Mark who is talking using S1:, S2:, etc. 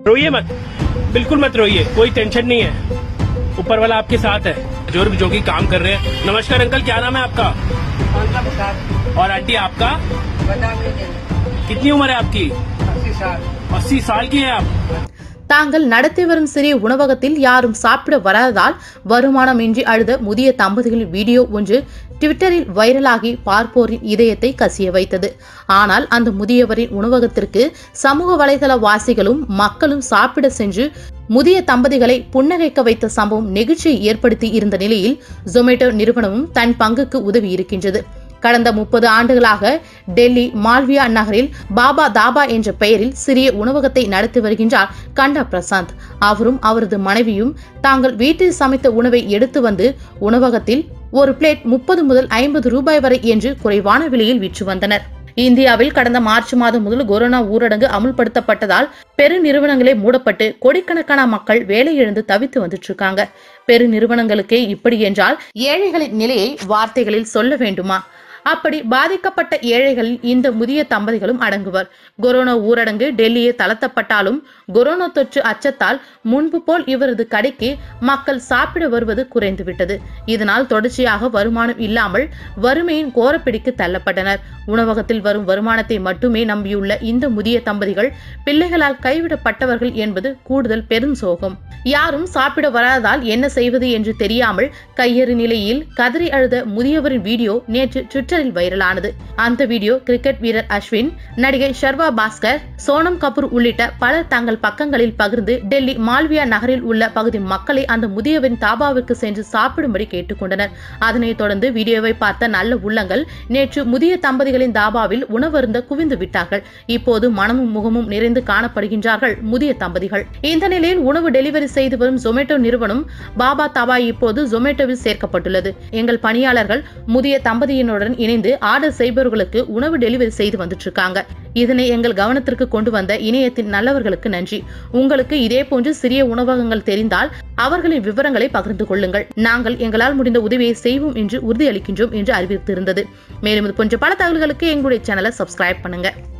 S1: रोइए मत बिल्कुल मत रोइए कोई टेंशन नहीं है ऊपर वाला आपके साथ है जो जो कि काम कर रहे हैं नमस्कार अंकल क्या नाम है आपका
S2: पाँच साल
S1: और आंटी आपका
S2: बता दीजिए
S1: कितनी उम्र है आपकी
S2: अस्सी साल
S1: अस्सी साल की है आप
S3: தாங்கள் நடத்தி வரும் சிறிய உணவகத்தில் யாரும் சாப்பிட வராததால் வருமானமின்றி அழுத முதிய தம்பதிகளின் வீடியோ ஒன்று ட்விட்டரில் வைரலாகி பார்ப்போரின் இதயத்தை கசிய வைத்தது ஆனால் அந்த முதியவரின் உணவகத்திற்கு சமூக வலைதள வாசிகளும் மக்களும் சாப்பிட சென்று முதிய தம்பதிகளை புன்னகைக்க வைத்த சம்பவம் நெகிழ்ச்சியை ஏற்படுத்தி இருந்த நிலையில் ஜொமேட்டோ நிறுவனமும் தன் பங்குக்கு உதவி இருக்கின்றது கடந்த முப்பது ஆண்டுகளாக டெல்லி மால்வியா நகரில் பாபா தாபா என்ற பெயரில் சிறிய உணவகத்தை நடத்தி வருகின்றார் கண்டா பிரசாந்த் அவரும் அவரது மனைவியும் தாங்கள் வீட்டில் சமைத்த உணவை எடுத்து வந்து உணவகத்தில் ஒரு பிளேட் முப்பது முதல் ஐம்பது ரூபாய் வரை என்று குறைவான விலையில் விற்று வந்தனர் இந்தியாவில் கடந்த மார்ச் மாதம் முதல் கொரோனா ஊரடங்கு அமுல்படுத்தப்பட்டதால் பெருநிறுவனங்களே மூடப்பட்டு கோடிக்கணக்கான மக்கள் வேலை இழந்து தவித்து வந்துட்டு இருக்காங்க பெருநிறுவனங்களுக்கே இப்படி என்றால் ஏழைகளின் நிலையை வார்த்தைகளில் சொல்ல வேண்டுமா அப்படி பாதிக்கப்பட்ட ஏழைகளில் இந்த முதிய தம்பதிகளும் அடங்குவர் கொரோனா ஊரடங்கு டெல்லியே தளர்த்தப்பட்டாலும் கொரோனா தொற்று அச்சத்தால் முன்பு போல் இவரது கடைக்கு மக்கள் சாப்பிட வருவது குறைந்துவிட்டது இதனால் தொடர்ச்சியாக வருமானம் இல்லாமல் வறுமையின் கோரப்பிடிக்கு தள்ளப்பட்டனர் உணவகத்தில் வரும் வருமானத்தை மட்டுமே நம்பியுள்ள இந்த முதிய தம்பதிகள் பிள்ளைகளால் கைவிடப்பட்டவர்கள் என்பது கூடுதல் பெரும் சோகம் யாரும் சாப்பிட வராததால் என்ன செய்வது என்று தெரியாமல் கையறு நிலையில் கதறி அழுத முதியவரின் வீடியோ நேற்று ட்விட்டரில் வைரலானது அந்த வீடியோ கிரிக்கெட் வீரர் அஸ்வின் நடிகை ஷர்வா பாஸ்கர் சோனம் கபூர் உள்ளிட்ட பலர் தங்கள் பக்கங்களில் பகிர்ந்து டெல்லி மால்வியா நகரில் உள்ள பகுதி மக்களை அந்த முதியவரின் தாபாவிற்கு சென்று சாப்பிடும்படி கேட்டுக்கொண்டனர் அதனைத் தொடர்ந்து வீடியோவை பார்த்த நல்ல உள்ளங்கள் நேற்று முதிய தம்பதிகளின் தாபாவில் உணவருந்த குவிந்து விட்டார்கள் இப்போது மனமும் முகமும் நிறைந்து காணப்படுகின்றார்கள் முதிய தம்பதிகள் இந்த நிலையில் உணவு டெலிவரி செய்து வரும் ஜொமேட்டோ நிறுவனம் பாபா தாபா இப்போது ஜொமேட்டோவில் சேர்க்கப்பட்டுள்ளது எங்கள் பணியாளர்கள் முதிய தம்பதியினுடன் இணைந்து ஆர்டர் செய்பவர்களுக்கு உணவு டெலிவரி செய்து வந்துட்டு இருக்காங்க இதனை எங்கள் கவனத்திற்கு கொண்டு வந்த இணையத்தின் நல்லவர்களுக்கு நன்றி உங்களுக்கு இதே போன்று சிறிய உணவகங்கள் தெரிந்தால் அவர்களின் விவரங்களை பகிர்ந்து கொள்ளுங்கள் நாங்கள் எங்களால் முடிந்த உதவியை செய்வோம் என்று உறுதியளிக்கின்றோம் என்று அறிவித்திருந்தது மேலும் இது போன்ற பல தகவல்களுக்கு எங்களுடைய சேனலை சப்ஸ்கிரைப் பண்ணுங்க